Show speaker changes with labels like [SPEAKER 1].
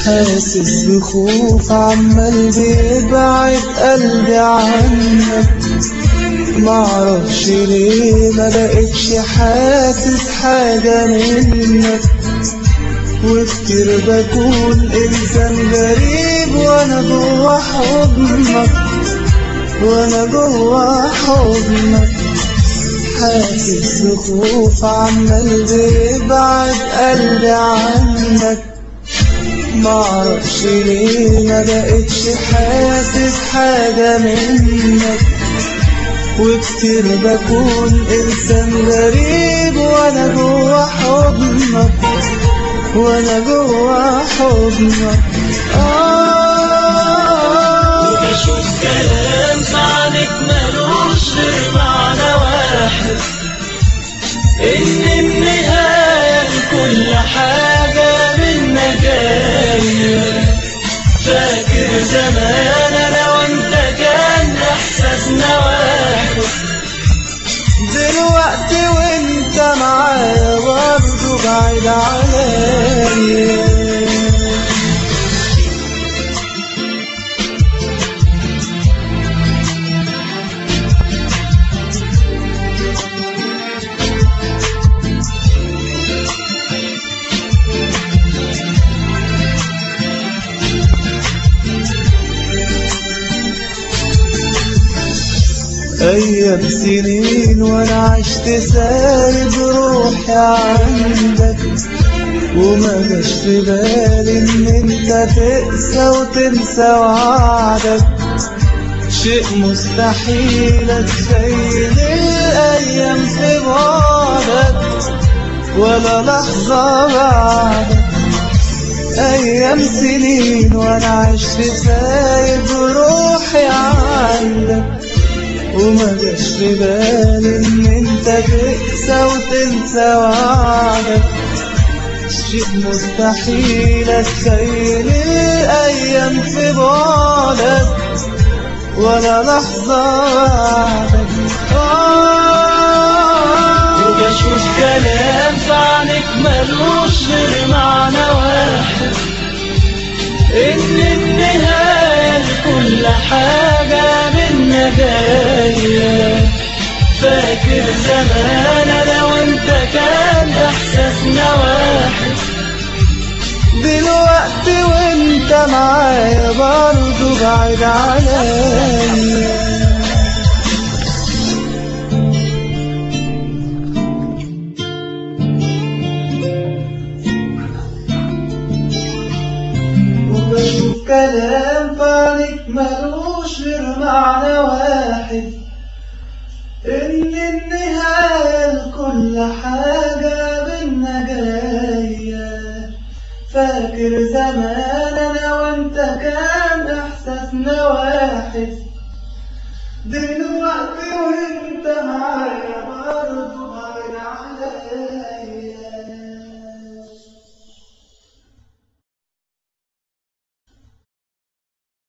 [SPEAKER 1] حاسس بخوف عمال بيبعد قلبي عنك معرفش ليه ما بقتش حاسس حاجة منك وكتير بكون إنسان غريب وأنا جوا حضنك وأنا جوا حضنك حاسس بخوف عمال بيبعد قلبي عنك معرفش ليه ما بقتش حاسس حاجة منك وكتير بكون إنسان غريب وأنا جوا حضنك وأنا جوا حضنك آه
[SPEAKER 2] وبشوف كلام في عنك ملوش غير معنى واحد إن النهاية لكل حاجة منا جاية فاكر زمان أنا وأنت كان إحساسنا واحد
[SPEAKER 1] دلوقتي وانت معايا برضه بعيد عليا أيام سنين وأنا عشت سايب روحي عندك وما جاش في بالي إن أنت تقسى وتنسى وعدك شيء مستحيل أتخيل الأيام في بعدك ولا لحظة بعدك أيام سنين وأنا عشت سايب روحي عندك وما جاش في بالي ان انت تقسى وتنسى وعدك شيء مستحيل اتخيل الايام في بعدك ولا لحظة بعدك آه
[SPEAKER 2] وبشوف كلام في عنك ملوش غير معنى واحد إن النهاية لكل حاجة منا جاية فاكر زمان أنا وأنت كان إحساسنا واحد
[SPEAKER 1] دلوقتي وانت معايا برضه بعيد عليا وبشوف كلام فعنك ملوش غير معنى واحد إن النهاية لكل حاجة بينا جاية فاكر زمان أنا وأنت كان إحساسنا واحد دلوقتي وأنت معايا برضه بعيد عليا